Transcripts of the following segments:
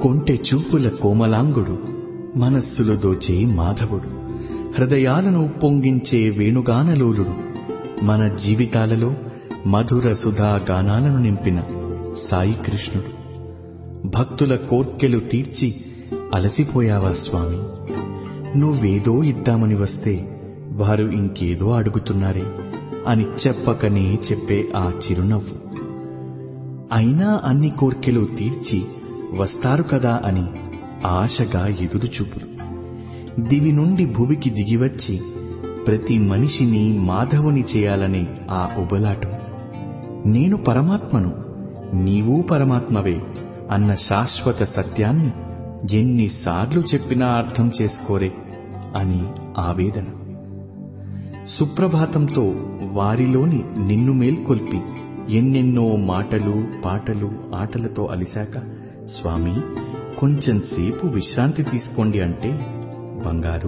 కొంటె చూపుల కోమలాంగుడు మనస్సులు దోచే మాధవుడు హృదయాలను పొంగించే వేణుగానలోలుడు మన జీవితాలలో మధుర సుధా గానాలను నింపిన సాయి కృష్ణుడు భక్తుల కోర్కెలు తీర్చి అలసిపోయావా స్వామి నువ్వేదో ఇద్దామని వస్తే వారు ఇంకేదో అడుగుతున్నారే అని చెప్పకనే చెప్పే ఆ చిరునవ్వు అయినా అన్ని కోర్కెలు తీర్చి వస్తారు కదా అని ఆశగా ఎదురుచూపులు దివి నుండి భువికి దిగివచ్చి ప్రతి మనిషిని మాధవుని చేయాలనే ఆ ఉబలాటం నేను పరమాత్మను నీవూ పరమాత్మవే అన్న శాశ్వత సత్యాన్ని ఎన్నిసార్లు చెప్పినా అర్థం చేసుకోరే అని ఆవేదన సుప్రభాతంతో వారిలోని నిన్ను మేల్కొల్పి ఎన్నెన్నో మాటలు పాటలు ఆటలతో అలిశాక స్వామి కొంచెం సేపు విశ్రాంతి తీసుకోండి అంటే బంగారు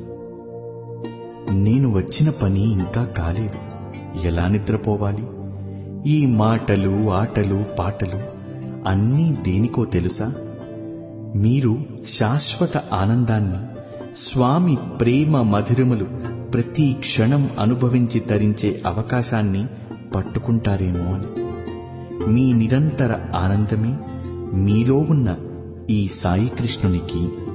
నేను వచ్చిన పని ఇంకా కాలేదు ఎలా నిద్రపోవాలి ఈ మాటలు ఆటలు పాటలు అన్నీ దేనికో తెలుసా మీరు శాశ్వత ఆనందాన్ని స్వామి ప్రేమ మధురములు ప్రతి క్షణం అనుభవించి తరించే అవకాశాన్ని పట్టుకుంటారేమో అని మీ నిరంతర ఆనందమే మీలో ఉన్న ఈ సాయి కృష్ణునికి